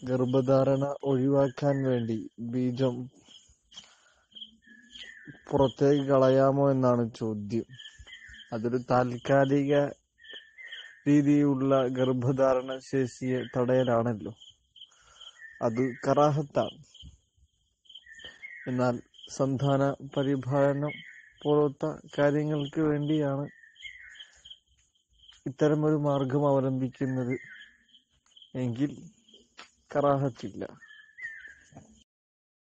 ഗർഭധാരണ ഒഴിവാക്കാൻ വേണ്ടി ബീജം പുറത്തേക്ക് കളയാമോ എന്നാണ് ചോദ്യം അതൊരു താൽക്കാലിക രീതിയിലുള്ള ഗർഭധാരണ ശേഷിയെ തടയലാണല്ലോ അത് കറാഹത്താണ് എന്നാൽ സന്താന പരിപാലനം പോലത്തെ കാര്യങ്ങൾക്ക് വേണ്ടിയാണ് ഇത്തരമൊരു മാർഗം അവലംബിക്കുന്നത് എങ്കിൽ കറാഹത്തില്ല